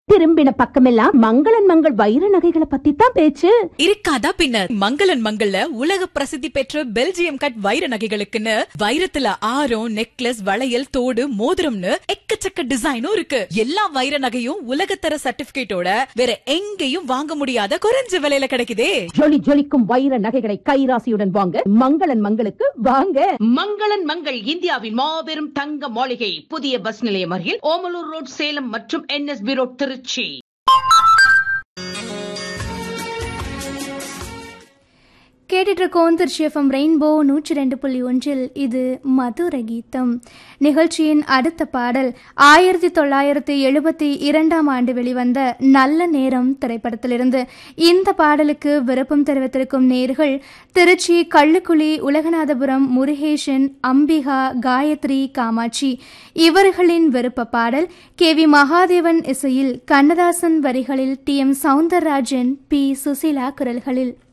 திரும்பின பக்கமெல்லாம் மங்களன் மங்கள் வைர நகைகளை பத்தி தான் பேச்சு இருக்காதா பின்ன மங்களன் மங்கள்ல உலக பிரசித்தி பெற்ற பெல்ஜியம் கட் வைர நகைகளுக்குன்னு வைரத்துல ஆரம் நெக்லஸ் வளையல் தோடு மோதிரம்னு எக்கச்சக்க டிசைனும் இருக்கு எல்லா வைர நகையும் உலகத்தர சர்டிபிகேட்டோட வேற எங்கேயும் வாங்க முடியாத குறைஞ்ச விலையில கிடைக்குதே ஜொலி ஜொலிக்கும் வைர நகைகளை கைராசியுடன் வாங்க மங்களன் மங்களுக்கு வாங்க மங்களன் மங்கள் இந்தியாவின் மாபெரும் தங்க மாளிகை புதிய பஸ் நிலையம் அருகில் ஓமலூர் ரோட் சேலம் மற்றும் என்எஸ்பி ரோட் திருச்சி கேட்டுட்டு இருக்கோம் திருச்சி எஃப்எம் ரெயின்போ நூற்றி ரெண்டு புள்ளி ஒன்றில் இது மதுர கீதம் நிகழ்ச்சியின் அடுத்த பாடல் ஆயிரத்தி தொள்ளாயிரத்தி எழுபத்தி இரண்டாம் ஆண்டு வெளிவந்த நல்ல நேரம் திரைப்படத்திலிருந்து இந்த பாடலுக்கு விருப்பம் தெரிவித்திருக்கும் நேர்கள் திருச்சி கள்ளுக்குழி உலகநாதபுரம் முருகேசன் அம்பிகா காயத்ரி காமாட்சி இவர்களின் விருப்ப பாடல் கே வி மகாதேவன் இசையில் கண்ணதாசன் வரிகளில் T M Soundararajan P Susheela குரல்களில்